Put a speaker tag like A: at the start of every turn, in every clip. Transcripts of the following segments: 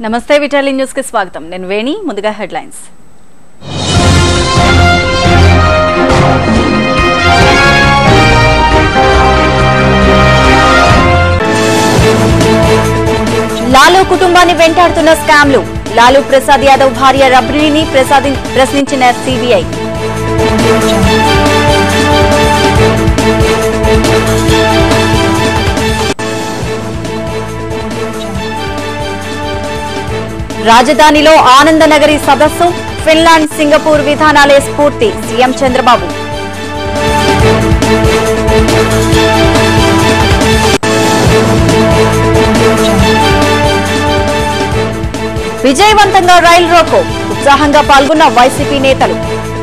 A: నమస్తే విటాలి న్యూస్ కి స్వాగతం నేను వేణి ముందుగా హెడ్లైన్స్ లాలూ కుటుంబాన్ని వెంటాడుతున్న స్కామ్లు లాలూ ప్రసాద్ యాదవ్ భార్య రబ్రిని ప్రసాది ప్రశ్నించిన సిబిఐ రాజధానిలో ఆనందనగరి సదస్సు ఫిన్లాండ్ సింగపూర్ విధానాలే స్ఫూర్తి సీఎం చంద్రబాబు విజయవంతంగా రైల్ రోకో ఉత్సాహంగా పాల్గొన్న వైసీపీ నేతలు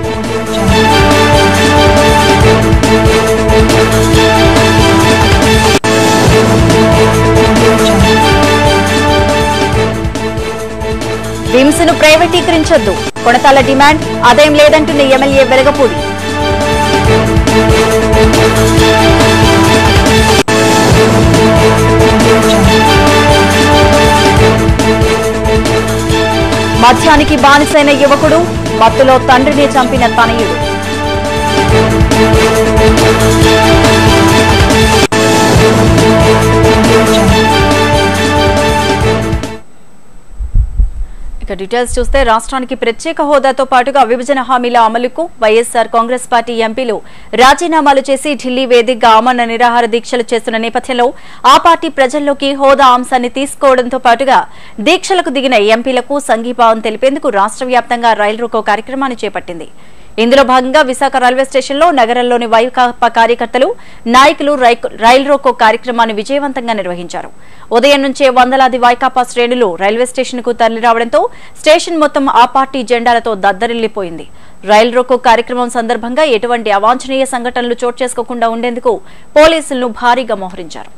A: విమ్స్ ను ప్రైవేటీకరించొద్దు కొడతాల డిమాండ్ అదేం లేదంటున్న ఎమ్మెల్యే వెలగపూడి మద్యానికి బానిసైన యువకుడు మత్తులో తండ్రిని చంపిన తనయుడు ఇక డీటెయిల్స్ చూస్తే రాష్ట్రానికి ప్రత్యేక హోదాతో పాటుగా విభజన హామీల అమలుకు వైఎస్సార్ కాంగ్రెస్ పార్టీ ఎంపీలు రాజీనామాలు చేసి ఢిల్లీ వేదికగా ఆమరణ నిరాహార దీక్షలు చేస్తున్న నేపథ్యంలో ఆ పార్టీ ప్రజల్లోకి హోదా అంశాన్ని తీసుకోవడంతో పాటుగా దీక్షలకు దిగిన ఎంపీలకు సంఘీభావం తెలిపేందుకు రాష్ట్ర వ్యాప్తంగా రైలు రోకో కార్యక్రమాన్ని చేపట్టింది ఇందులో భాగంగా విశాఖ రైల్వే స్టేషన్లో నగరంలోని వైకాపా కార్యకర్తలు నాయకులు రై- రైల్ రోకో కార్యక్రమాన్ని విజయవంతంగా నిర్వహించారు ఉదయం నుంచే వందలాది వైకాపా శ్రేణులు రైల్వే స్టేషన్ కు తరలిరావడంతో స్టేషన్ మొత్తం ఆ పార్టీ జెండాలతో దద్దరిల్లిపోయింది రైల్ రోకో కార్యక్రమం సందర్భంగా ఎటువంటి అవాంఛనీయ సంఘటనలు చోటు చేసుకోకుండా ఉండేందుకు పోలీసులను భారీగా మోహరించారు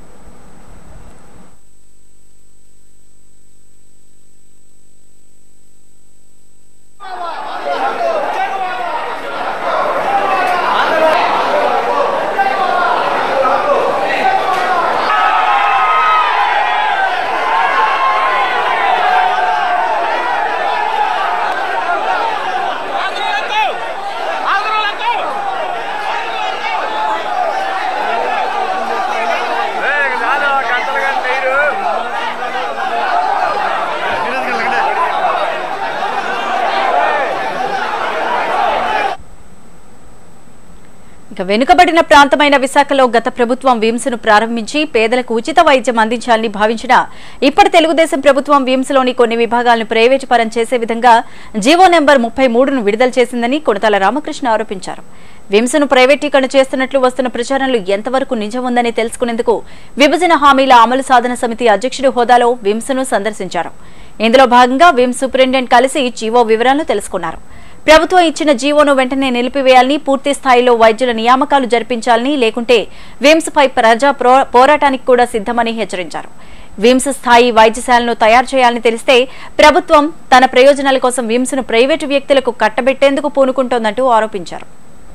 A: ఇక వెనుకబడిన ప్రాంతమైన విశాఖలో గత ప్రభుత్వం విమ్స్ను ప్రారంభించి పేదలకు ఉచిత వైద్యం అందించాలని భావించిన ఇప్పటి తెలుగుదేశం ప్రభుత్వం విమ్స్లోని కొన్ని విభాగాలను ప్రైవేటు పరం చేసే విధంగా జీవో నెంబర్ ముప్పై మూడును విడుదల చేసిందని కొనతాల రామకృష్ణ ఆరోపించారు విమ్స్ను ప్రైవేటీకరణ చేస్తున్నట్లు వస్తున్న ప్రచారంలో ఎంతవరకు నిజం ఉందని తెలుసుకునేందుకు విభజన హామీల అమలు సాధన సమితి అధ్యక్షుడి హోదాలో విమ్స్ను సందర్శించారు ఇందులో భాగంగా విమ్స్ సూపరింటెండెంట్ కలిసి జీవో వివరాలను తెలుసుకున్నారు ప్రభుత్వం ఇచ్చిన జీవోను వెంటనే నిలిపివేయాలని పూర్తి స్థాయిలో వైద్యుల నియామకాలు జరిపించాలని లేకుంటే విమ్స్ పై ప్రజా ప్రో- పోరాటానికి కూడా సిద్దమని హెచ్చరించారు విమ్స్ స్థాయి వైద్యశాలను తయారు చేయాలని తెలిస్తే ప్రభుత్వం తన ప్రయోజనాల కోసం విమ్స్ ను ప్రైవేటు వ్యక్తులకు కట్టబెట్టేందుకు పూనుకుంటోందంటూ ఆరోపించారు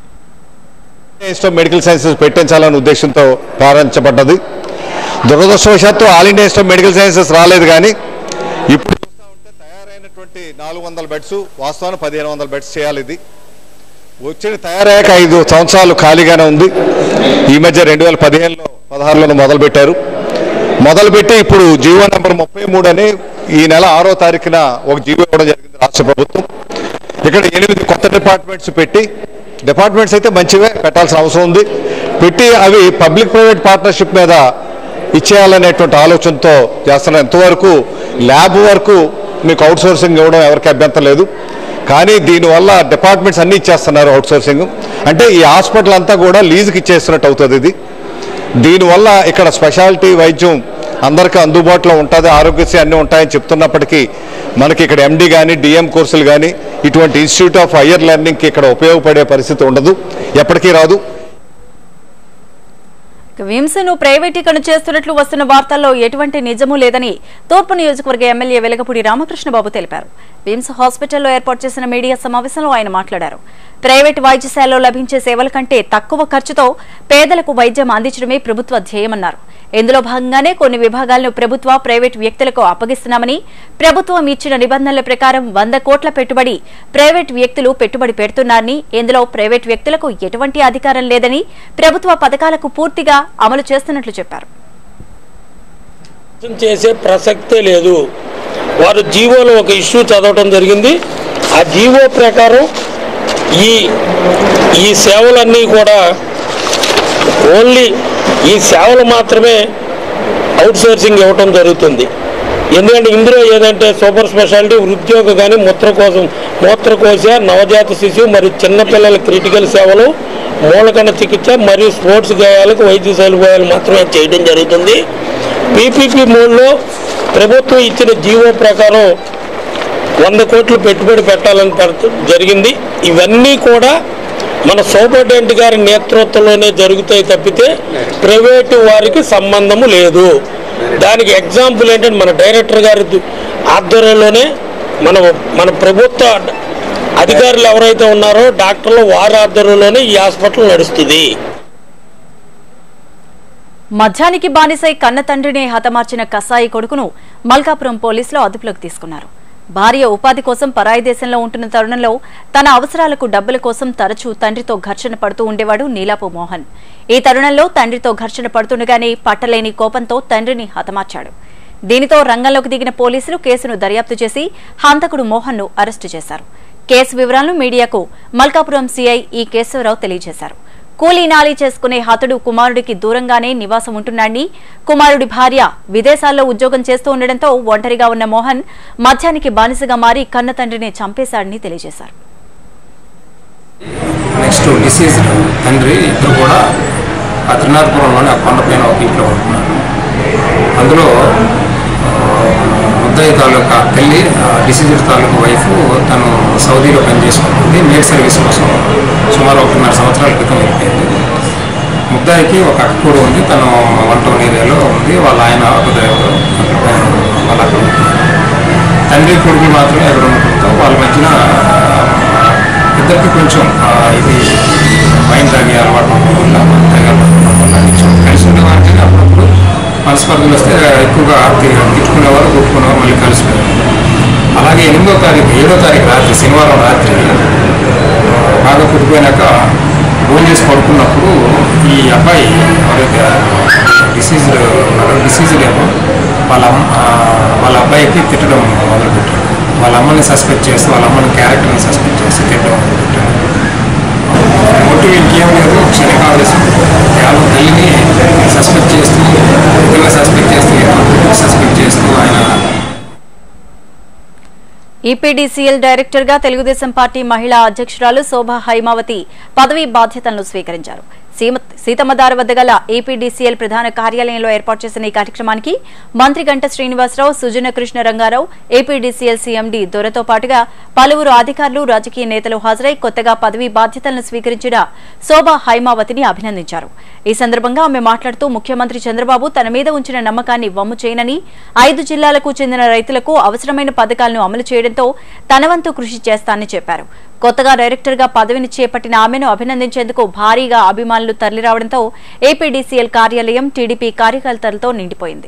B: ఇన్స్టిట్యూట్ ఆఫ్ మెడికల్ సైన్సెస్ పెట్టించాలనే ఉద్దేశంతో ప్రారంభించబడ్డది దురదృష్టవశాత్తు All India Institute of Medical Sciences రాలేదు కానీ ఇప్పుడు చూస్తా ఉంటే తయారైనటువంటి నాలుగు వందల బెడ్స్ వాస్తవానికి పదిహేను వందల బెడ్స్ చేయాలి ఇది వచ్చిన తయారయ్యాక ఐదు సంవత్సరాలు ఖాళీగానే ఉంది ఈ మధ్య రెండు వేల పదిహేనులో పదహారులోనూ మొదలుపెట్టారు మొదలుపెట్టి ఇప్పుడు జీవో నెంబర్ ముప్పై మూడు అని ఈ నెల ఆరో తారీఖున ఒక జీవో ఇవ్వడం జరిగింది రాష్ట్ర ప్రభుత్వం ఇక్కడ ఎనిమిది కొత్త డిపార్ట్మెంట్స్ పెట్టి డిపార్ట్మెంట్స్ అయితే మంచివే పెట్టాల్సిన అవసరం ఉంది పెట్టి అవి పబ్లిక్ ప్రైవేట్ పార్ట్నర్షిప్ మీద ఇచ్చేయాలనేటువంటి ఆలోచనతో చేస్తున్నారు ఎంతవరకు ల్యాబ్ వరకు మీకు అవుట్ సోర్సింగ్ ఇవ్వడం ఎవరికి అభ్యంతరం లేదు కానీ దీనివల్ల డిపార్ట్మెంట్స్ అన్నీ ఇచ్చేస్తున్నారు అవుట్ సోర్సింగ్ అంటే ఈ హాస్పిటల్ అంతా కూడా లీజుకి ఇచ్చేస్తున్నట్టు అవుతుంది ఇది దీనివల్ల ఇక్కడ స్పెషాలిటీ వైద్యం అందరికీ అందుబాటులో ఉంటుంది ఆరోగ్యశ్రీ అన్నీ ఉంటాయని చెప్తున్నప్పటికీ మనకి ఇక్కడ ఎండి కానీ డిఎం కోర్సులు కానీ ఇటువంటి ఇన్స్టిట్యూట్ ఆఫ్ హయ్యర్ లెర్నింగ్కి ఇక్కడ ఉపయోగపడే పరిస్థితి ఉండదు ఎప్పటికీ రాదు
A: ఇక విమ్స్ ను ప్రైవేటీకరణ చేస్తున్నట్లు వస్తున్న వార్తల్లో ఎటువంటి నిజమూ లేదని తూర్పు నియోజకవర్గ ఎమ్మెల్యే వెలగపూడి రామకృష్ణబాబు తెలిపారు విమ్స్ హాస్పిటల్లో ఏర్పాటు చేసిన మీడియా సమావేశంలో ఆయన మాట్లాడారు ప్రైవేటు వైద్యశాలలో లభించే సేవల కంటే తక్కువ ఖర్చుతో పేదలకు వైద్యం అందించడమే ప్రభుత్వ ధ్యేయమన్నారు ఇందులో భాగంగానే కొన్ని విభాగాలను ప్రభుత్వ ప్రైవేట్ వ్యక్తులకు అప్పగిస్తున్నామని ప్రభుత్వం ఇచ్చిన నిబంధనల ప్రకారం వంద కోట్ల పెట్టుబడి ప్రైవేట్ వ్యక్తులు పెట్టుబడి పెడుతున్నారని ఇందులో ప్రైవేట్ వ్యక్తులకు ఎటువంటి అధికారం లేదని ప్రభుత్వ పథకాలకు పూర్తిగా అమలు చేస్తున్నట్లు చెప్పారు
C: మోసం చేసే ప్రసక్తే లేదు వారు జీవోలో ఒక ఇష్యూ చదవటం జరిగింది ఆ జీవో ప్రకారం ఈ ఈ సేవలన్నీ కూడా ఓన్లీ ఈ సేవలు మాత్రమే అవుట్ సోర్సింగ్ ఇవ్వటం జరుగుతుంది ఎందుకంటే ఇందులో ఏదంటే సూపర్ స్పెషాలిటీ ఉద్యోగ కానీ మూత్రకోశం మూత్రకోశ నవజాత శిశువు మరియు చిన్నపిల్లల క్రిటికల్ సేవలు మూలకణ చికిత్స మరియు స్పోర్ట్స్ గాయాలకు వైద్య సదుపాయాలు మాత్రమే చేయడం జరుగుతుంది పీపీపీ మోడ్లో ప్రభుత్వం ఇచ్చిన జీవో ప్రకారం వంద కోట్లు పెట్టుబడి పెట్టాలని పడుతు- జరిగింది ఇవన్నీ కూడా మన సూపరింటెండెంట్ గారి నేతృత్వంలోనే జరుగుతాయి తప్పితే ప్రైవేటు వారికి సంబంధము లేదు దానికి ఎగ్జాంపుల్ ఏంటంటే మన డైరెక్టర్ గారి దు- ఆధ్వర్యంలోనే మన మన ప్రభుత్వ అధికారులు ఎవరైతే ఉన్నారో డాక్టర్లు వారి ఆధ్వర్యంలోనే ఈ హాస్పిటల్ నడుస్తుంది
A: మద్యానికి బానిసై కన్న తండ్రిని హతమార్చిన కసాయి కొడుకును మల్కాపురం పోలీసులు అదుపులోకి తీసుకున్నారు భార్య ఉపాధి కోసం పరాయి దేశంలో ఉంటున్న తరుణంలో తన అవసరాలకు డబ్బుల కోసం తరచూ తండ్రితో ఘర్షణ పడుతూ ఉండేవాడు నీలాపు మోహన్ ఈ తరుణంలో తండ్రితో ఘర్షణ పడుతుండగానే పట్టలేని కోపంతో తండ్రిని హతమార్చాడు దీనితో రంగంలోకి దిగిన పోలీసులు కేసును దర్యాప్తు చేసి హంతకుడు మోహన్ను అరెస్టు చేశారు కేసు వివరాలను మీడియాకు మల్కాపురం సీఐ ఈ కేశవరావు తెలియజేశారు కూలీ నాలీ చేసుకునే హతుడు కుమారుడికి దూరంగానే నివాసం ఉంటున్నాడని కుమారుడి భార్య విదేశాల్లో ఉద్యోగం చేస్తూ ఉండడంతో ఒంటరిగా ఉన్న మోహన్ మద్యానికి బానిసగా మారి కన్న తండ్రిని చంపేశాడని తెలియజేశారు
D: నెక్స్ట్ డిసీజ్ తండ్రి ఇద్దరు కూడా ఆ త్రినాథపురంలోని ఆ కొండపైన ఒక ఇంట్లో ఉంటున్నారు అందులో ఆ, ముద్దయ్య తాలూకా తల్లి డిసీజ్డ్ తాలూకా వైఫ్ తను సౌదీలో పనిచేసుకుంటుంది మేల్ సర్వీస్ కోసం సుమారు ఒకటిన్నర సంవత్సరాల క్రితం వెళ్ళిపోయింది ముద్దాయికి ఒక అక్క కూడా ఉంది తను వన్ టౌన్ ఏరియాలో ఉంది వాళ్ళ ఆయన ఆటో డ్రైవర్ వాళ్ళు అక్కడ ఉంటున్నారు తండ్రి కొడుకులు మాత్రమే అక్కడ ఉండటంతో వాళ్ళ మధ్యన ఆ, ఇద్దరికి కొంచెం ఆ, ఇది వైన్ తాగే అలవాటు ఉండడం వల్ల మద్యం తాగే అలవాటు ఉండడం వల్ల కొంచెం కలిసి ఉండేవారు కానీ అప్పుడప్పుడు మనస్పర్ధలు వస్తే ఎక్కువగా తి- తిట్టుకునేవారు కొట్టుకునేవారు మళ్ళీ కలిసిపోయారు అలాగే ఎనిమిదో తారీఖు ఏడో తారీఖు రాత్రి శనివారం రాత్రి బాగా కుదిపోయినాక ఫోన్ చేసి పడుకున్నప్పుడు ఈ అబ్బాయి ఎవరైతే డిసీజ్డ్ డిసీజ్డ్ ఏమో వాళ్ళ అమ్మ ఆ, వాళ్ళ అబ్బాయికి తిట్టడం మొదలుపెట్టాడు వాళ్ళ అమ్మని సస్పెక్ట్ చేస్తూ వాళ్ళ అమ్మని క్యారెక్టర్ని సస్పెక్ట్ చేసి తిట్టడం మొదలుపెట్టాడు మోటివ్ ఇంకేం లేదు క్షణికావేశం కేవలం తల్లిని సస్పెక్ట్ చేస్తూ విధంగా సస్పెక్ట్ చేస్తూ సస్పెక్ట్ చేస్తూ ఆయన
A: ఈపీడీసీఎల్ డైరెక్టర్ గా తెలుగుదేశం పార్టీ మహిళా అధ్యక్షురాలు శోభా హైమావతి పదవీ బాధ్యతలను స్వీకరించారు సీమ సీతమ్మదారు వద్ద గల ఏపీడీసీఎల్ ప్రధాన కార్యాలయంలో ఏర్పాటు చేసిన ఈ కార్యక్రమానికి మంత్రి గంట శ్రీనివాసరావు సుజన కృష్ణ రంగారావు ఏపీడీసీఎల్ సీఎండీ దొరతో పాటుగా పలువురు అధికారులు రాజకీయ నేతలు హాజరై కొత్తగా పదవీ బాధ్యతలను స్వీకరించిన శోభా హైమావతిని అభినందించారు ఈ సందర్భంగా ఆమె మాట్లాడుతూ ముఖ్యమంత్రి చంద్రబాబు తన మీద ఉంచిన నమ్మకాన్ని వమ్ము చేయనని ఐదు జిల్లాలకు చెందిన రైతులకు అవసరమైన పథకాలను అమలు చేయడంతో తన వంతు కృషి చేస్తానని చెప్పారు కొత్తగా డైరెక్టర్ గా పదవిని చేపట్టిన ఆమెను అభినందించేందుకు భారీగా అభిమానులు తరలిరావడంతో ఏపీడీసీఎల్ కార్యాలయం టీడీపీ కార్యకర్తలతో నిండిపోయింది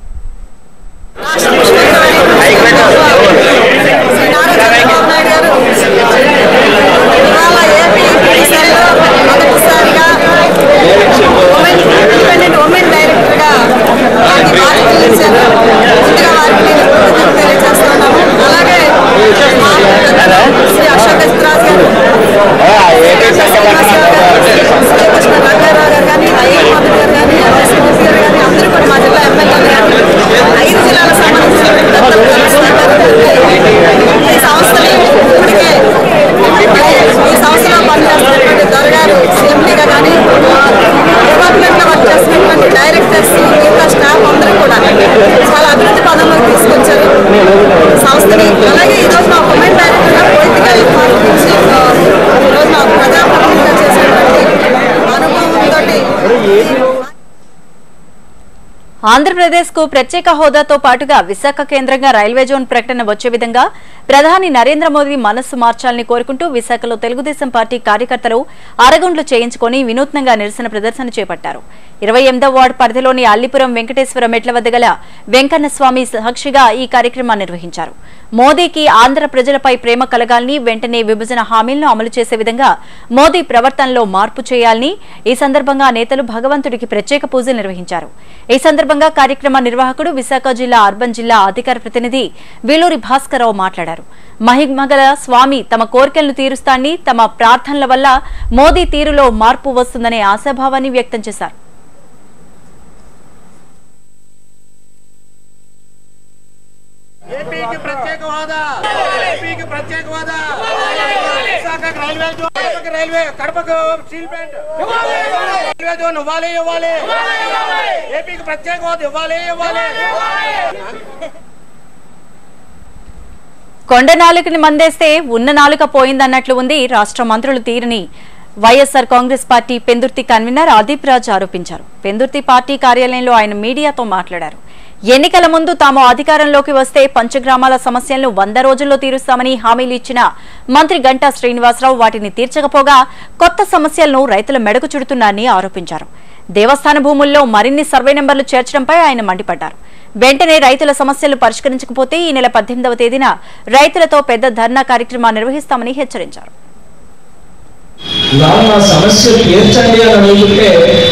E: ఇవాళ ఏపీ దేశంలో మొదటిసారిగా ఉమెన్ ఇండిపెండెంట్ ఉమెన్ డైరెక్టర్గా వారికి బాధ్యతలు ఇచ్చారు ముందుగా వారికి నేను కృతజ్ఞతలు తెలియజేస్తున్నాము అలాగే మా పెద్దలు శ్రీ అశోక్ రాజ్ గారు శ్రీనివాసరావు గారు శ్రీకృష్ణ రంగారావు గారు కానీ అయ్యర్ మధు గారు కానీ ఎంఎస్ మూర్తి గారు కానీ అందరూ కూడా మా జిల్లా ఎమ్మెల్యేలు కానీ ఐదు జిల్లాలకు సంబంధించిన పెద్దలు కలుస్తున్నారు ఈ సంస్థని ఇప్పటికే ఈ సంస్థలో పనిచేస్తున్నటువంటి దొరగారు సీఎండీ
A: ఆంధ్రప్రదేశ్ కు ప్రత్యేక హోదాతో పాటుగా విశాఖ కేంద్రంగా రైల్వే జోన్ ప్రకటన వచ్చే విధంగా ప్రధాని నరేంద్ర మోదీ మనస్సు మార్చాలని కోరుకుంటూ విశాఖలో తెలుగుదేశం పార్టీ కార్యకర్తలు అరగుండ్లు చేయించుకొని వినూత్నంగా నిరసన ప్రదర్శన చేపట్టారు ఇరవై ఎనిమిదో వార్డు పరిధిలోని అల్లిపురం వెంకటేశ్వర మెట్ల వద్ద గల వెంకన్న స్వామి సాక్షిగా ఈ కార్యక్రమాన్ని నిర్వహించారు మోదీకి ఆంధ్ర ప్రజలపై ప్రేమ కలగాలని వెంటనే విభజన హామీలను అమలు చేసే విధంగా మోదీ ప్రవర్తనలో మార్పు చేయాలని ఈ సందర్భంగా నేతలు భగవంతుడికి ప్రత్యేక పూజలు నిర్వహించారు ఈ సందర్భంగా కార్యక్రమ నిర్వాహకుడు విశాఖ జిల్లా అర్బన్ జిల్లా అధికార ప్రతినిధి వేలూరి భాస్కరరావు మాట్లాడారు మహిమగల స్వామి తమ కోరికలను తీరుస్తాన్ని తమ ప్రార్థనల వల్ల మోదీ తీరులో మార్పు వస్తుందనే ఆశాభావాన్ని వ్యక్తం చేశారు
F: ఏపీకి ప్రత్యేక హోదా ఏపీకి ప్రత్యేక హోదా విశాఖకు రైల్వే జోన్ కడపకి రైల్వే కడపకు స్టీల్ ప్లాంట్ రైల్వే జోన్ ఇవ్వాలి ఇవ్వాలి ఏపీకి ప్రత్యేక హోదా ఇవ్వాలి ఇవ్వాలి
A: కొండ నాలుకని మందేస్తే ఉన్న నాలుక పోయిందన్నట్లు ఉంది రాష్ట్ర మంత్రుల తీరుని వైఎస్సార్ కాంగ్రెస్ పార్టీ పెందుర్తి కన్వీనర్ ఆదిప్ రాజ్ ఆరోపించారు పెందుర్తి పార్టీ కార్యాలయంలో ఆయన మీడియాతో మాట్లాడారు ఎన్నికల ముందు తాము అధికారంలోకి వస్తే పంచగ్రామాల సమస్యలను వంద రోజుల్లో తీరుస్తామని హామీలు ఇచ్చిన మంత్రి గంటా శ్రీనివాసరావు వాటిని తీర్చకపోగా కొత్త సమస్యలను రైతుల మెడకు చుడుతున్నారని ఆరోపించారు దేవస్థాన భూముల్లో మరిన్ని సర్వే నెంబర్లు చేర్చడంపై ఆయన మండిపడ్డారు వెంటనే రైతుల సమస్యలు పరిష్కరించకపోతే ఈ నెల పద్దెనిమిదవ తేదీన రైతులతో పెద్ద ధర్నా కార్యక్రమాన్ని నిర్వహిస్తామని హెచ్చరించారు
G: ఇవాళ మా సమస్య తీర్చండి అని అడుగుతుంటే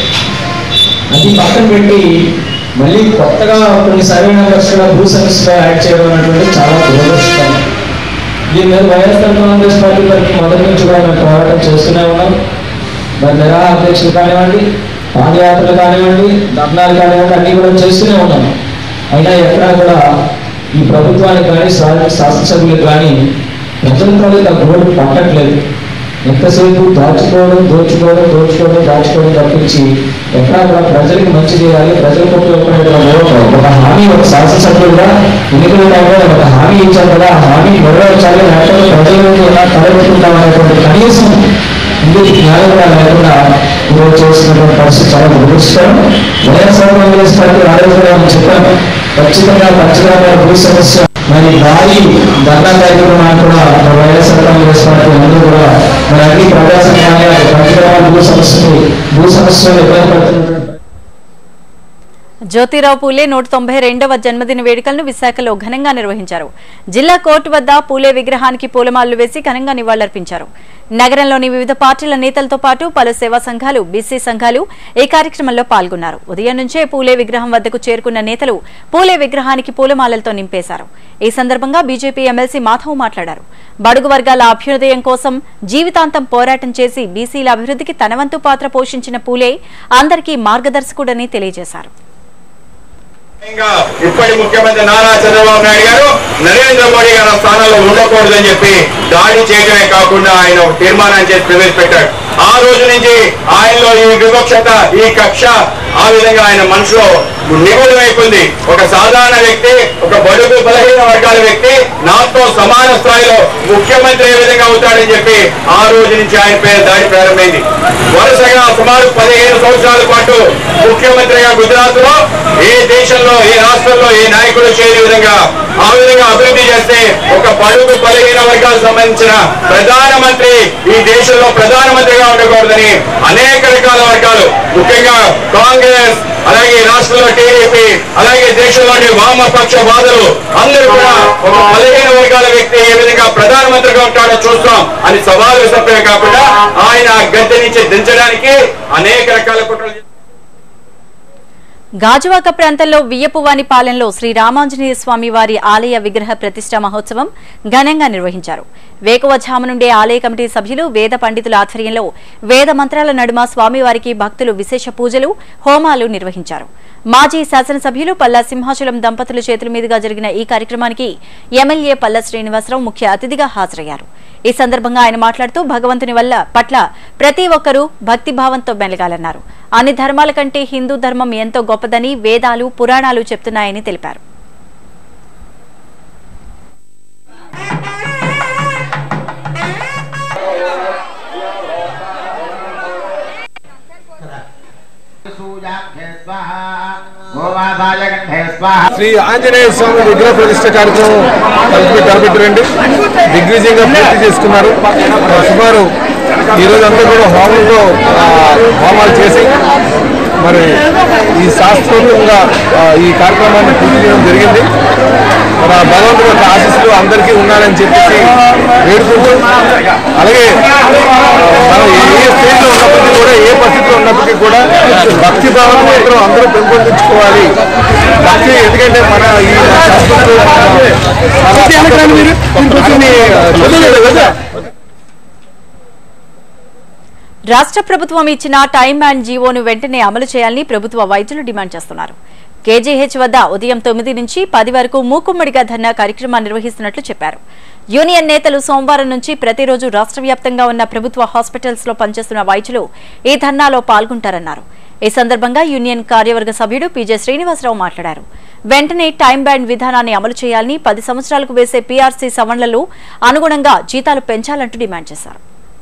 G: అది పక్కన పెట్టి మళ్ళీ కొత్తగా కొన్ని సర్వే నెంబర్స్ కూడా భూ సమస్యగా యాడ్ చేయడం అనేటువంటి చాలా దురదృష్టం దీని మీద వైఎస్ఆర్ కాంగ్రెస్ పార్టీ తరఫు మొదటి నుంచి కూడా మేము పోరాటం చేస్తూనే ఉన్నాం మరి నిరాహార దీక్షలు కానివ్వండి పాదయాత్రలు కానివ్వండి ధర్నాలు కానివ్వండి అన్నీ కూడా చేస్తూనే ఉన్నాం అయినా ఎక్కడా కూడా ఈ ప్రభుత్వానికి కానీ శా- శాసనసభ్యులకు కానీ ప్రజల తాలూకా గోడు పట్టట్లేదు ఎంతసేపు దాచుకోవడం దోచుకోవడం దోచుకోవడం దాచుకోవడం తప్పించి ఎక్కడా కూడా ప్రజలకు మంచి చేయాలి ప్రజలకు ఉపయోగపడేటువంటి ఒక హామీ ఒక శాసనసభ్యులుగా ఎన్నికల టైంలో ఒక హామీ ఇచ్చారు కదా ఆ హామీ నెరవేర్చాలి లేకపోతే ప్రజల నుండి ఎలా తలెత్తుకుంటాం అనేటువంటి కనీసం ఇందుకు జ్ఞానం కూడా లేకుండా ఈరోజు చేస్తున్నటువంటి పరిస్థితి చాలా దురదృష్టం వైఎస్ఆర్ కాంగ్రెస్ పార్టీ ఆరోజు కూడా మనం చెప్పాను ఖచ్చితంగా ఖచ్చితంగా భూ సమస్య మరి భారీ ధర్నా కార్యక్రమాన్ని కూడా మన వైఎస్ఆర్ కాంగ్రెస్ పార్టీ అందరూ కూడా మరి అన్ని ప్రజా సంఘాలు పంచగ్రామాల భూ సమస్యని భూ సమస్యలు ఇబ్బంది పడుతున్నటువంటి
A: జ్యోతిరావు పూలే నూట తొంభై రెండవ జన్మదిన వేడుకలను విశాఖలో ఘనంగా నిర్వహించారు జిల్లా కోర్టు వద్ద పూలే విగ్రహానికి పూలమాలలు వేసి ఘనంగా నివాళులర్పించారు నగరంలోని వివిధ పార్టీల నేతలతో పాటు పలు సేవా సంఘాలు బీసీ సంఘాలు ఈ కార్యక్రమంలో పాల్గొన్నారు ఉదయం నుంచే పూలే విగ్రహం వద్దకు చేరుకున్న నేతలు పూలే విగ్రహానికి పూలమాలలతో నింపేశారు ఈ సందర్భంగా బీజేపీ ఎమ్మెల్సీ మాధవ్ మాట్లాడారు బడుగు వర్గాల అభ్యుదయం కోసం జీవితాంతం పోరాటం చేసి బీసీల అభివృద్ధికి తన వంతు పాత్ర పోషించిన పూలే అందరికీ మార్గదర్శకుడని తెలియజేశారు
H: ఇంకా ఇప్పటి ముఖ్యమంత్రి నారా చంద్రబాబు నాయుడు గారు నరేంద్ర మోడీ గారు ఆ స్థానంలో ఉండకూడదని చెప్పి దాడి చేయడమే కాకుండా ఆయన ఒక తీర్మానం చేసి ప్రవేశపెట్టాడు ఆ రోజు నుంచి ఆయనలో ఈ వివక్షత ఈ కక్ష ఆ విధంగా ఆయన మనసులో నిగూఢమైపోయింది ఒక సాధారణ వ్యక్తి ఒక బడుగు బలహీన వర్గాల వ్యక్తి నాతో సమాన స్థాయిలో ముఖ్యమంత్రి ఏ విధంగా అవుతాడని చెప్పి ఆ రోజు నుంచి ఆయన పేరు దాడి ప్రారంభమైంది వరుసగా సుమారు పదిహేను సంవత్సరాల పాటు ముఖ్యమంత్రిగా గుజరాత్ లో ఏ దేశంలో ఏ రాష్ట్రంలో ఏ నాయకుడు చేయని విధంగా ఆ విధంగా అభివృద్ధి చేస్తే ఒక బడుగు బలహీన వర్గాలకు సంబంధించిన ప్రధానమంత్రి ఈ దేశంలో ప్రధానమంత్రిగా ఉండకూడదని అనేక రకాల వర్గాలు ముఖ్యంగా కాంగ్రెస్ అలాగే ఈ రాష్ట్రంలో టీడీపీ అలాగే దేశంలోని వామపక్ష వాదులు అందరూ కూడా ఒక బలహీన వర్గాల వ్యక్తి ఏ విధంగా ప్రధానమంత్రిగా ఉంటాడో చూస్తాం అని సవాలు విసప్పే కాకుండా ఆయన గద్దె నుంచి దించడానికి అనేక రకాల కుట్రలు చేశారు.
A: గాజువాక ప్రాంతంలో వియ్యపువాని పాలెంలో శ్రీ రామాంజనేయ స్వామి వారి ఆలయ విగ్రహ ప్రతిష్ట మహోత్సవం ఘనంగా నిర్వహించారు వేకువజాము నుండే ఆలయ కమిటీ సభ్యులు వేద పండితుల ఆధ్వర్యంలో వేద మంత్రాల నడుమ స్వామివారికి భక్తులు విశేష పూజలు హోమాలు నిర్వహించారు మాజీ శాసనసభ్యులు పల్లా సింహాచలం దంపతుల చేతుల మీదుగా జరిగిన ఈ కార్యక్రమానికి ఎమ్మెల్యే పల్లా శ్రీనివాసరావు ముఖ్య అతిథిగా హాజరయ్యారు ఈ సందర్భంగా ఆయన మాట్లాడుతూ భగవంతుని వల్ల పట్ల ప్రతి ఒక్కరూ భక్తిభావంతో మెలగాలన్నారు అన్ని ధర్మాల కంటే హిందూ ధర్మం ఎంతో గొప్పదని వేదాలు పురాణాలు చెప్తున్నాయని తెలిపారు
I: सूयाभ्ये स्वाहा శ్రీ ఆంజనేయ స్వామి విగ్రహ ప్రతిష్ట కార్యక్రమం తలపెట్టి తలపెట్టారండి దిగ్విజయంగా పూర్తి చేసుకున్నారు ఆ, సుమారు ఈరోజు అంతా కూడా హోమంతో ఆ, హోమాలు చేసి మరి ఈ శాస్త్రోక్తంగా ఆ, ఈ కార్యక్రమాన్ని పూర్తి చేయడం జరిగింది మరి ఆ భగవంతుడి యొక్క ఆశీస్సులు అందరికీ ఉండాలని చెప్పేసి వేడుకుంటూ అలాగే ఆ, మనం ఏ ఏ స్టేజ్లో ఉన్నప్పటికీ కూడా ఏ పరిస్థితిలో ఉన్నప్పటికీ కూడా భక్తి భావన మాత్రం అందరూ పెంపొందించుకోవాలి భక్తి ఎందుకంటే మన ఈ సంస్కృతి
A: రాష్ట్ర ప్రభుత్వం ఇచ్చిన టైమ్ అండ్ జీవోను వెంటనే అమలు చేయాలని ప్రభుత్వ వైద్యులు డిమాండ్ చేస్తున్నారు కేజీహెచ్ వద్ద ఉదయం తొమ్మిది నుంచి పది వరకు మూకుమ్మడిగా ధర్నా కార్యక్రమాన్ని నిర్వహిస్తున్నట్లు చెప్పారు యూనియన్ నేతలు సోమవారం నుంచి ప్రతిరోజు రాష్ట్ర వ్యాప్తంగా ఉన్న ప్రభుత్వ హాస్పిటల్స్ లో పనిచేస్తున్న వైద్యులు ఈ ధర్నాలో పాల్గొంటారన్నారు ఈ సందర్భంగా యూనియన్ కార్యవర్గ సభ్యుడు పీజే శ్రీనివాసరావు మాట్లాడారు వెంటనే టైం బ్యాండ్ విధానాన్ని అమలు చేయాలని పది సంవత్సరాలకు వేసే పీఆర్సీ సవరణలు అనుగుణంగా జీతాలు పెంచాలంటూ డిమాండ్ చేశారు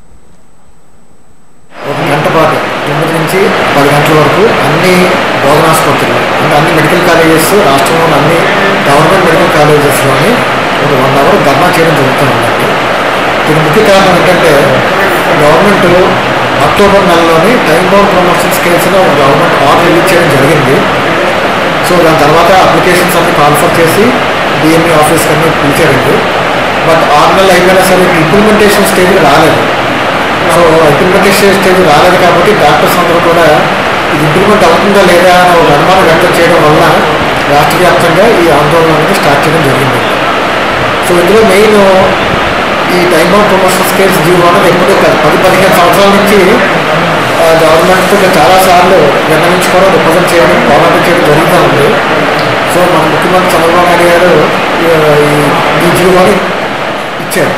J: ఒక గంట పాటు తొమ్మిది నుంచి పది గంటల వరకు అన్ని బోధనాసుపత్రులు అంటే అన్ని మెడికల్ కాలేజెస్ రాష్ట్రంలోని అన్ని గవర్నమెంట్ మెడికల్ కాలేజెస్లోని ఒక వన్ అవర్ ధర్నా చేయడం జరుగుతుందండి దీని ముఖ్య కారణం ఏంటంటే గవర్నమెంట్ అక్టోబర్ నెలలోని టైం బౌండ్ ప్రమోషన్ స్కేల్స్లో ఒక గవర్నమెంట్ ఆర్డర్ రిలీజ్ చేయడం జరిగింది సో దాని తర్వాత అప్లికేషన్స్ అన్ని కాన్ఫర్ చేసి డిఎంఈ ఆఫీస్కి అన్ని పిలిచారండి బట్ ఆరు నెలలు అయిపోయినా సరే ఇంప్లిమెంటేషన్ స్టేజ్ రాలేదు సో ఇంప్లిమెంటేషన్ స్టేజ్ రాలేదు కాబట్టి డాక్టర్స్ అందరూ కూడా ఇది ఇంప్లిమెంట్ అవుతుందా లేదా అని ఒక అనుమానం వ్యక్తం చేయడం వల్ల రాష్ట్ర వ్యాప్తంగా ఈ ఆందోళన అనేది స్టార్ట్ చేయడం జరిగింది సో ఇందులో మెయిన్ ఈ time of promotion scales GO అనేది ఎప్పుడూ కాదు పది పదిహేను సంవత్సరాల నుంచి గవర్నమెంట్తో చాలాసార్లు నిర్ణయించుకోవడం రిప్రజెంట్ చేయడం పోరాటం చేయడం జరుగుతూ ఉంది సో మన ముఖ్యమంత్రి చంద్రబాబు నాయుడు గారు ఈ- ఈ జీవోని ఇచ్చారు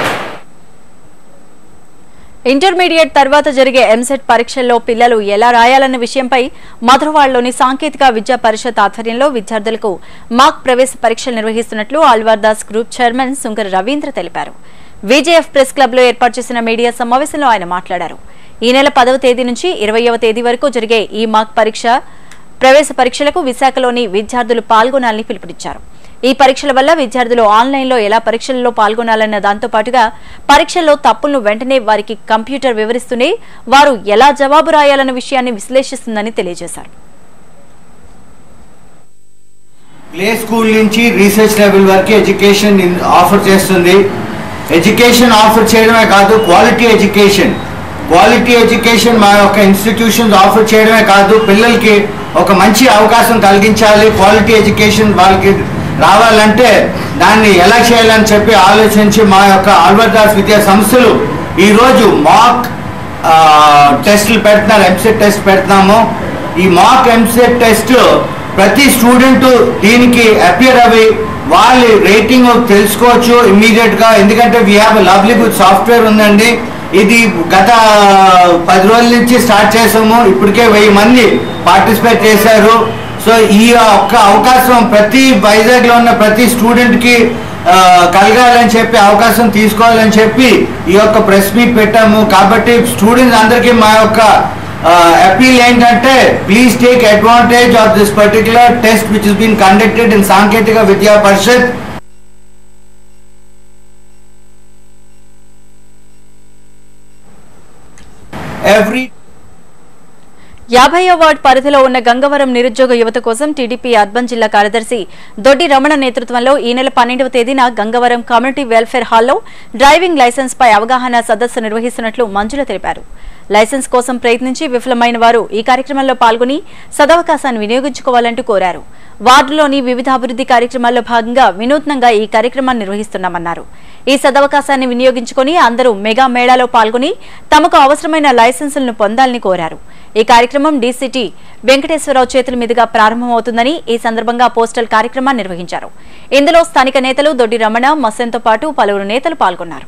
A: ఇంటర్మీడియట్ తర్వాత జరిగే ఎంసెట్ పరీక్షల్లో పిల్లలు ఎలా రాయాలన్న విషయంపై మధురవాడలోని సాంకేతిక విద్యా పరిషత్ ఆధ్వర్యంలో విద్యార్థులకు మాక్ ప్రవేశ పరీక్షలు నిర్వహిస్తున్నట్లు ఆల్వార్ దాస్ గ్రూప్ చైర్మన్ సుంకర రవీంద్ర తెలిపారు విజేఎఫ్ ప్రెస్ క్లబ్ లో ఏర్పాటు చేసిన మీడియా సమావేశంలో ఆయన మాట్లాడారు ఈ నెల పదవ తేదీ నుంచి ఇరవయవ తేదీ వరకు జరిగే ఈ మాక్ పరీక్ష ప్రవేశ పరీక్షలకు విశాఖలోని విద్యార్థులు పాల్గొనాలని పిలుపునిచ్చారు ఈ పరీక్షల వల్ల విద్యార్థులు ఆన్లైన్లో ఎలా పరీక్షల్లో పాల్గొనాలన్న దాంతో పాటుగా పరీక్షల్లో తప్పులను వెంటనే వారికి కంప్యూటర్ వివరిస్తూనే వారు ఎలా జవాబు రాయాలన్న విషయాన్ని విశ్లేషిస్తుందని తెలియజేశారు
K: ప్లే స్కూల్ నుంచి రీసెర్చ్ లెవెల్ వరకు ఎడ్యుకేషన్ ఇన్- ఆఫర్ చేస్తుంది ఎడ్యుకేషన్ ఆఫర్ చేయడమే కాదు క్వాలిటీ ఎడ్యుకేషన్ క్వాలిటీ ఎడ్యుకేషన్ మా యొక్క ఇన్స్టిట్యూషన్స్ ఆఫర్ చేయడమే కాదు పిల్లలకి ఒక మంచి అవకాశం కలిగించాలి క్వాలిటీ ఎడ్యుకేషన్ వాళ్ళకి రావాలంటే దాన్ని ఎలా చేయాలని చెప్పి ఆలోచించి మా యొక్క ఆల్వర్దాస్ విద్యా సంస్థలు ఈరోజు మాక్ టెస్టులు పెడుతున్నారు ఎంసెట్ టెస్ట్ పెడుతున్నాము ఈ మాక్ ఎంసెట్ టెస్ట్ ప్రతి స్టూడెంట్ దీనికి అపియర్ అవి వాళ్ళ రేటింగ్ తెలుసుకోవచ్చు ఇమ్మీడియట్ గా ఎందుకంటే we have lovely good software ఉందండి ఇది గత పది రోజుల నుంచి స్టార్ట్ చేసాము ఇప్పటికే వెయ్యి మంది పార్టిసిపేట్ చేశారు సో ఈ ఒక్క అవకాశం ప్రతి వైజాగ్ లో ఉన్న ప్రతి స్టూడెంట్ కి ఆ, కలగాలని చెప్పి అవకాశం తీసుకోవాలని చెప్పి ఈ యొక్క ప్రెస్ మీట్ పెట్టాము కాబట్టి స్టూడెంట్స్ అందరికీ మా యొక్క అపీల్ ఏంటంటే please take advantage of this particular test which is been conducted in Sanketika Vidya Parishad every
A: యాభైవ వార్డ్ పరిధిలో ఉన్న గంగవరం నిరుద్యోగ యువత కోసం టీడీపీ అర్బన్ జిల్లా కార్యదర్శి దొడ్డి రమణ నేతృత్వంలో ఈ నెల పన్నెండవ తేదీన గంగవరం కమ్యూనిటీ వెల్ఫేర్ హాల్లో డ్రైవింగ్ లైసెన్స్ పై అవగాహన సదస్సు నిర్వహిస్తున్నట్లు మంజుల తెలిపారు లైసెన్స్ కోసం ప్రయత్నించి విఫలమైన వారు ఈ కార్యక్రమంలో పాల్గొని సదవకాశాన్ని వినియోగించుకోవాలంటూ కోరారు వార్డులోని వివిధ అభివృద్ధి కార్యక్రమాల్లో భాగంగా వినూత్నంగా ఈ కార్యక్రమాన్ని నిర్వహిస్తున్నామన్నారు ఈ సదవకాశాన్ని వినియోగించుకుని అందరూ మెగా మేళాలో పాల్గొని తమకు అవసరమైన లైసెన్సులను పొందాలని కోరారు ఈ కార్యక్రమం డీసీటీ వెంకటేశ్వరరావు చేతుల మీదుగా ప్రారంభమవుతుందని ఈ సందర్భంగా పోస్టల్ కార్యక్రమాన్ని నిర్వహించారు ఇందులో స్థానిక నేతలు దొడ్డి రమణ మసెన్తో పాటు పలువురు నేతలు పాల్గొన్నారు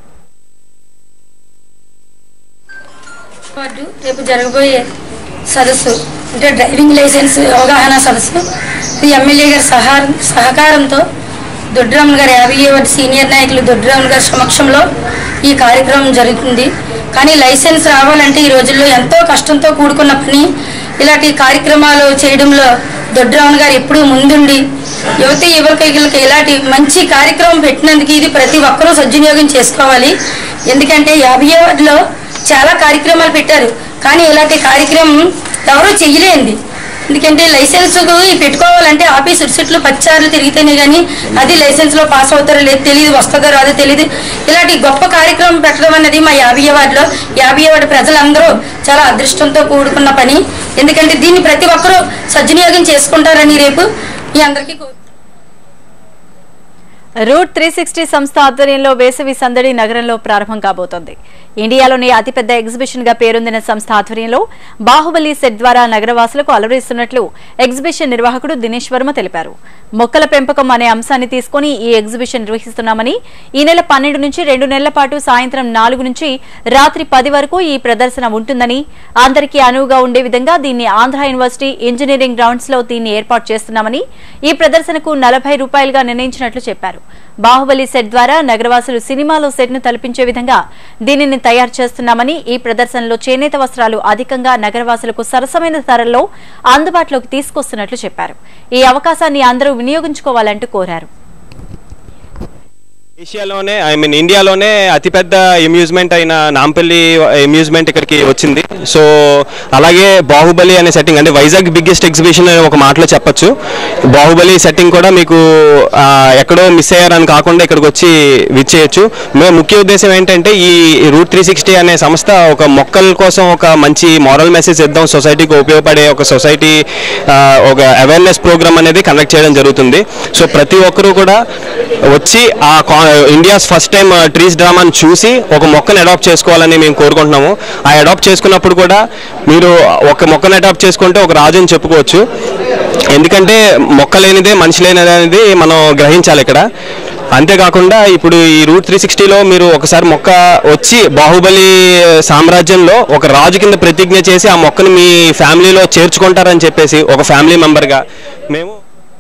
L: వార్డు రేపు జరగబోయే సదస్సు అంటే డ్రైవింగ్ లైసెన్స్ అవగాహన సదస్సు ఇది ఎమ్మెల్యే గారి సహా సహకారంతో దొడ్డిరాములు గారి యాభై వార్డు సీనియర్ నాయకులు దొడ్డిరాములు గారి సమక్షంలో ఈ కార్యక్రమం జరుగుతుంది కానీ లైసెన్స్ రావాలంటే ఈ రోజుల్లో ఎంతో కష్టంతో కూడుకున్న పని ఇలాంటి కార్యక్రమాలు చేయడంలో దొడ్రావణ్ గారు ఎప్పుడూ ముందుండి యువత యువకులకి ఇలాంటి మంచి కార్యక్రమం పెట్టినందుకు ఇది ప్రతి ఒక్కరూ సద్వినియోగం చేసుకోవాలి ఎందుకంటే యాభై వార్డులో చాలా కార్యక్రమాలు పెట్టారు కానీ ఇలాంటి కార్యక్రమం ఎవరూ చెయ్యలేంది ఎందుకంటే లైసెన్స్ పెట్టుకోవాలంటే ఆఫీస్ ఇరుసుట్లు పచ్చార్లు తిరిగితేనే కానీ అది లైసెన్స్ లో పాస్ అవుతారో లేదు తెలియదు వస్తుందో రాదో తెలియదు ఇలాంటి గొప్ప కార్యక్రమం పెట్టడం అన్నది మా యాభై వార్డులో యాభై వార్డు ప్రజలందరూ చాలా అదృష్టంతో కూడుకున్న పని ఎందుకంటే దీన్ని ప్రతి ఒక్కరూ సద్వినియోగం చేసుకుంటారని రేపు మీ అందరికీ కోరు
A: రూట్ త్రీ సిక్స్టీ సంస్థ ఆధ్వర్యంలో వేసవి సందడి నగరంలో ప్రారంభం కాబోతోంది ఇండియాలోని అతిపెద్ద ఎగ్జిబిషన్ గా పేరొందిన సంస్థ ఆధ్వర్యంలో బాహుబలి సెట్ ద్వారా నగరవాసులకు అలరిస్తున్నట్లు ఎగ్జిబిషన్ నిర్వాహకుడు దినేష్ వర్మ తెలిపారు మొక్కల పెంపకం అనే అంశాన్ని తీసుకుని ఈ ఎగ్జిబిషన్ నిర్వహిస్తున్నామని ఈ నెల పన్నెండు నుంచి రెండు నెలల పాటు సాయంత్రం నాలుగు నుంచి రాత్రి పది వరకు ఈ ప్రదర్శన ఉంటుందని అందరికీ అనువుగా ఉండే విధంగా దీన్ని ఆంధ్ర యూనివర్సిటీ ఇంజనీరింగ్ గ్రౌండ్స్ లో దీన్ని ఏర్పాటు చేస్తున్నామని ఈ ప్రదర్శనకు నలభై రూపాయలుగా నిర్ణయించినట్లు చెప్పారు బాహుబలి సెట్ ద్వారా నగరవాసులు సినిమాలో సెట్ ను తలపించే విధంగా దీనిని తయారు చేస్తున్నామని ఈ ప్రదర్శనలో చేనేత వస్త్రాలు అధికంగా నగరవాసులకు సరసమైన ధరల్లో అందుబాటులోకి తీసుకొస్తున్నట్లు చెప్పారు ఈ అవకాశాన్ని అందరూ వినియోగించుకోవాలంటూ కోరారు
M: ఏషియాలోనే ఐ మీన్ ఇండియాలోనే అతిపెద్ద అమ్యూజ్మెంట్ అయిన నాంపల్లి అమ్యూజ్మెంట్ ఇక్కడికి వచ్చింది సో అలాగే బాహుబలి అనే సెట్టింగ్ అంటే వైజాగ్ బిగ్గెస్ట్ ఎగ్జిబిషన్ అని ఒక మాటలో చెప్పొచ్చు బాహుబలి సెట్టింగ్ కూడా మీకు ఆ, ఎక్కడో మిస్ అయ్యారని కాకుండా ఇక్కడికి వచ్చి విచ్చేయచ్చు మేము ముఖ్య ఉద్దేశం ఏంటంటే ఈ రూట్ త్రీ సిక్స్టీ అనే సంస్థ ఒక మొక్కల కోసం ఒక మంచి మారల్ మెసేజ్ ఇద్దాం సొసైటీకి ఉపయోగపడే ఒక సొసైటీ ఆ, ఒక అవేర్నెస్ ప్రోగ్రామ్ అనేది కండక్ట్ చేయడం జరుగుతుంది సో ప్రతి ఒక్కరూ కూడా వచ్చి ఆ ఇండియాస్ ఫస్ట్ టైం ట్రీస్ డ్రామాని చూసి ఒక మొక్కను అడాప్ట్ చేసుకోవాలని మేము కోరుకుంటున్నాము ఆ అడాప్ట్ చేసుకున్నప్పుడు కూడా మీరు ఒక మొక్కను అడాప్ట్ చేసుకుంటే ఒక రాజు అని చెప్పుకోవచ్చు ఎందుకంటే మొక్క లేనిదే మనిషి లేనిదే అనేది మనం గ్రహించాలి ఇక్కడ అంతేకాకుండా ఇప్పుడు ఈ రూట్ త్రీ సిక్స్టీలో మీరు ఒకసారి మొక్క వచ్చి బాహుబలి సామ్రాజ్యంలో ఒక రాజు కింద ప్రతిజ్ఞ చేసి ఆ మొక్కను మీ ఫ్యామిలీలో చేర్చుకుంటారని చెప్పేసి ఒక ఫ్యామిలీ మెంబర్గా మేము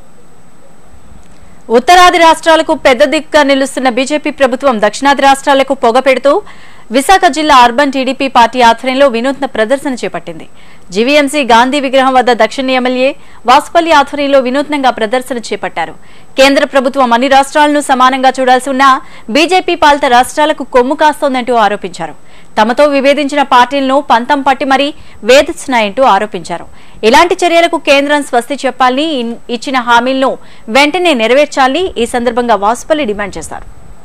A: ఉత్తరాది రాష్ట్రాలకు పెద్ద దిక్కుగా నిలుస్తున్న బీజేపీ ప్రభుత్వం దక్షిణాది రాష్ట్రాలకు పొగ పెడుతూ విశాఖ జిల్లా అర్బన్ టీడీపీ పార్టీ ఆధ్వర్యంలో వినూత్న ప్రదర్శన చేపట్టింది జీవీఎంసీ గాంధీ విగ్రహం వద్ద దక్షిణ ఎమ్మెల్యే వాసుపల్లి ఆధ్వర్యంలో వినూత్నంగా ప్రదర్శన చేపట్టారు కేంద్ర ప్రభుత్వం అన్ని రాష్ట్రాలను సమానంగా చూడాల్సి ఉన్నా బీజేపీ పాలిత రాష్ట్రాలకు కొమ్ము కాస్తోందంటూ ఆరోపించారు తమతో విభేదించిన పార్టీలను పంతం పట్టి మరీ వేధిస్తున్నాయంటూ ఆరోపించారు ఇలాంటి చర్యలకు కేంద్రం స్వస్తి చెప్పాలని ఇన్- ఇచ్చిన హామీలను వెంటనే నెరవేర్చాలని ఈ సందర్భంగా వాసుపల్లి డిమాండ్ చేశారు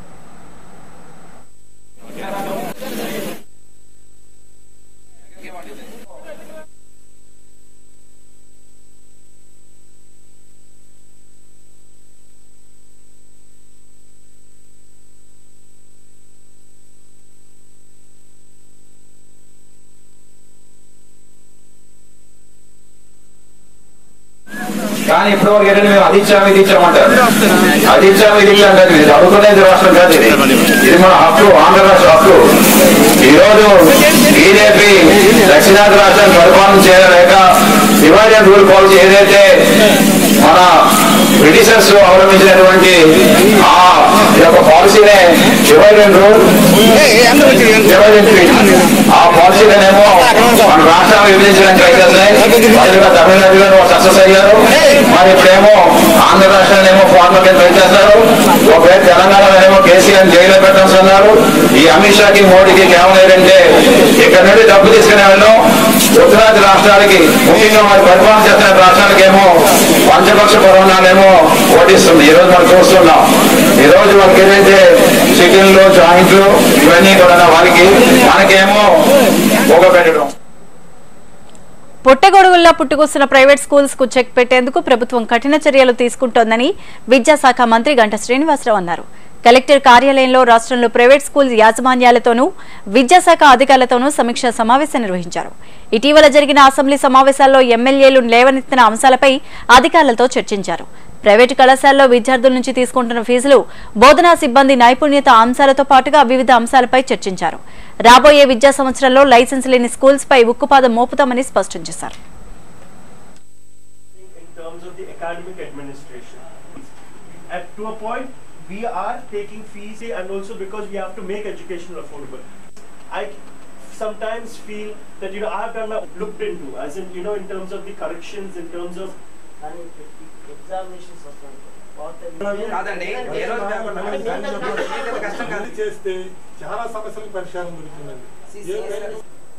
N: కానీ ఇప్పటివరకు ఏంటంటే మేము అది ఇచ్చాము ఇది ఇచ్చామంటారు అది ఇచ్చాము ఇది ఇచ్చాము కాదు ఇది చదువుకునేది రాష్ట్రం కాదు ఇది ఇది మన హక్కు ఆంధ్ర రాష్ట్ర హక్కు ఈరోజు బీజేపీ దక్షిణాది రాష్ట్రాన్ని పరిపాలన చేయలేక డివైడ్ అండ్ రూల్ పాలసీ ఏదైతే మన బ్రిటిషర్స్ అవలంబించినటువంటి ఆ యొక్క పాలసీనే divide and rule divide and treat ఆ పాలసీలనేమో మన రాష్ట్రాలు విభజించడానికి ట్రై చేస్తున్నాయి మొదలుగా తమిళనాడులో సక్సెస్ అయ్యారు మరి ఇప్పుడేమో ఆంధ్ర రాష్ట్రాన్ని ఏమో ఫార్మర్ కింద ట్రై చేస్తారు ఒకవేళ తెలంగాణలోనేమో కేసీఆర్ జైల్లో పెట్టాల్సి ఈ అమిత్ షాకి మోడీకి కేవలం ఏంటంటే ఇక్కడ నుండి డబ్బు తీసుకునే వెళ్ళడం ఉత్తరాది రాష్ట్రాలకి ముఖ్యంగా మరి పరిపాలన చేస్తున్న రాష్ట్రాలకి ఏమో పంచపక్ష కరోనానేమో ఓటిస్తుంది ఈ రోజు మనం చూస్తున్నాం ఈ రోజు మనకి ఏదైతే చికెన్లు జాయింట్లు ఇవన్నీ కూడా వాళ్ళకి మనకేమో ఒక పెట్టడం
A: పుట్టగొడుగుల్లో పుట్టుకొస్తున్న ప్రైవేట్ స్కూల్స్ కు చెక్ పెట్టేందుకు ప్రభుత్వం కఠిన చర్యలు తీసుకుంటోందని విద్యాశాఖ మంత్రి గంట శ్రీనివాసరావు అన్నారు కలెక్టర్ కార్యాలయంలో రాష్ట్రంలో ప్రైవేట్ స్కూల్ యాజమాన్యాలతోనూ విద్యాశాఖ అధికారులతోనూ సమీక్షా సమావేశం నిర్వహించారు ఇటీవల జరిగిన అసెంబ్లీ సమావేశాల్లో ఎమ్మెల్యేలు లేవనెత్తిన అంశాలపై అధికారులతో చర్చించారు ప్రైవేటు కళాశాలలో విద్యార్థుల నుంచి తీసుకుంటున్న ఫీజులు బోధనా సిబ్బంది నైపుణ్యత అంశాలతో పాటుగా వివిధ అంశాలపై చర్చించారు రాబోయే విద్యా సంవత్సరంలో లైసెన్స్ లేని స్కూల్స్ పై ఉక్కుపాదం మోపుతామని స్పష్టం చేశారు
O: in terms of the academic administration. At to a point, we are taking fees and also because we have to make education affordable. I sometimes feel that you know I have done my looked into, as in you know in terms of the corrections, in terms of కానీ examinations వస్తాయి
F: కాదండి, ఏ రోజు paper
I: చేస్తే చాలా సమస్యలకు పరిష్కారం దొరుకుతుందండి ఏ-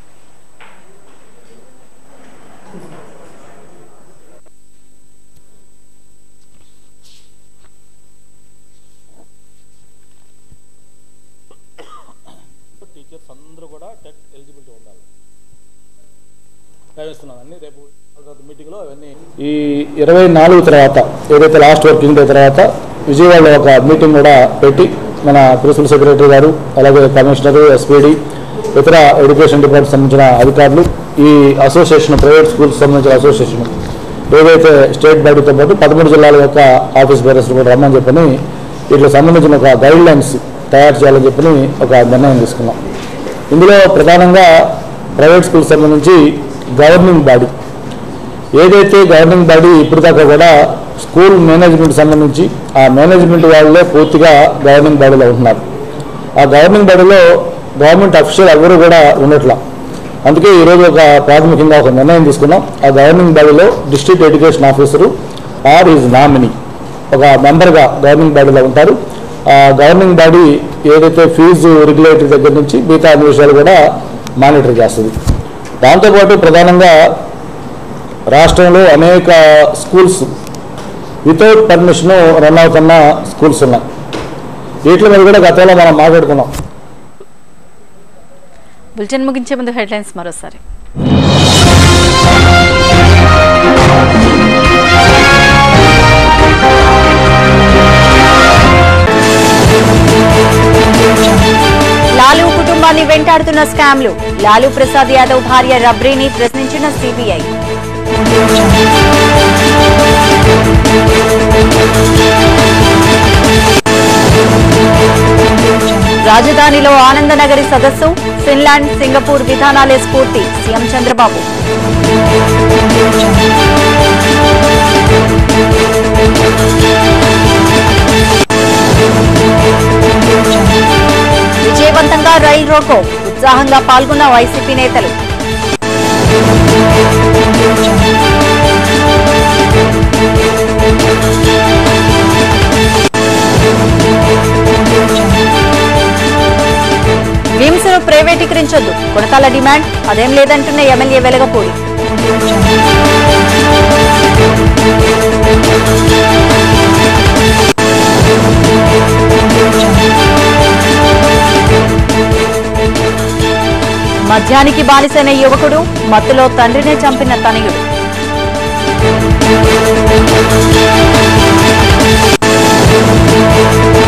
P: teachers అందరూ కూడా టెట్ ఎలిజిబిలిటీ ఉండాలి భావిస్తున్నానండి రేపు మీటింగ్లో అవన్నీ ఈ ఇరవై నాలుగు తర్వాత ఏదైతే లాస్ట్ వర్కింగ్ డే తర్వాత విజయవాడలో ఒక మీటింగ్ కూడా పెట్టి మన ప్రిన్సిపల్ సెక్రటరీ గారు అలాగే కమిషనర్ ఎస్పీడి ఇతర ఎడ్యుకేషన్ డిపార్ట్మెంట్ సంబంధించిన అధికారులు ఈ అసోసియేషన్ ప్రైవేట్ స్కూల్స్ సంబంధించిన అసోసియేషన్ ఏదైతే స్టేట్ బాడీతో పాటు పదమూడు జిల్లాల యొక్క ఆఫీస్ బేరర్స్ కూడా రమ్మని చెప్పని వీటికి సంబంధించిన ఒక గైడ్ లైన్స్ తయారు చేయాలని చెప్పని ఒక నిర్ణయం తీసుకున్నాం ఇందులో ప్రధానంగా ప్రైవేట్ స్కూల్స్ సంబంధించి గవర్నింగ్ బాడీ ఏదైతే గవర్నింగ్ బాడీ ఇప్పటిదాకా కూడా స్కూల్ మేనేజ్మెంట్ సంబంధించి ఆ మేనేజ్మెంట్ వాళ్ళే పూర్తిగా గవర్నింగ్ బాడీలో ఉంటున్నారు ఆ గవర్నింగ్ బాడీలో గవర్నమెంట్ అఫీషియల్ ఎవరు కూడా ఉండట్లా అందుకే ఈరోజు ఒక ప్రాథమికంగా ఒక నిర్ణయం తీసుకున్నాం ఆ గవర్నింగ్ బాడీలో district education officer or is nominee ఒక మెంబర్గా గవర్నింగ్ బాడీలో ఉంటారు ఆ గవర్నింగ్ బాడీ ఏదైతే ఫీజు రెగ్యులేటరీ దగ్గర నుంచి మిగతా అన్ని విషయాలు కూడా మానిటర్ చేస్తుంది దాంతోపాటు ప్రధానంగా రాష్ట్రంలో అనేక స్కూల్స్ వితౌట్ పర్మిషన్ రన్ అవుతున్న స్కూల్స్ ఉన్నాయి వీటి మీద కూడా గతంలో మనం మాట్లాడుకున్నాం
A: బులెటిన్ ముగించే ముందు హెడ్లైన్స్ మరోసారి లాలూ కుటుంబాన్ని వెంటాడుతున్న స్కామ్లు లాలూ ప్రసాద్ యాదవ్ భార్య రబ్రీని ప్రశ్నించిన సిబిఐ రాజధానిలో ఆనందనగరి సదస్సు ఫిన్లాండ్ సింగపూర్ విధానాలే స్ఫూర్తి సీఎం చంద్రబాబు విజయవంతంగా రైల్ రోకో ఉత్సాహంగా పాల్గొన్న వైసీపీ నేతలు విమ్స్ ను ప్రైవేటీకరించొద్దు కొడతాల డిమాండ్ అదేం లేదంటున్న ఎమ్మెల్యే వెలగపూడి మద్యానికి బానిసైన యువకుడు మత్తులో తండ్రినే చంపిన తనయుడు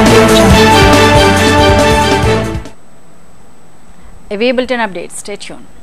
A: ఇవి బులెటిన్ అప్డేట్స్ స్టే ట్యూన్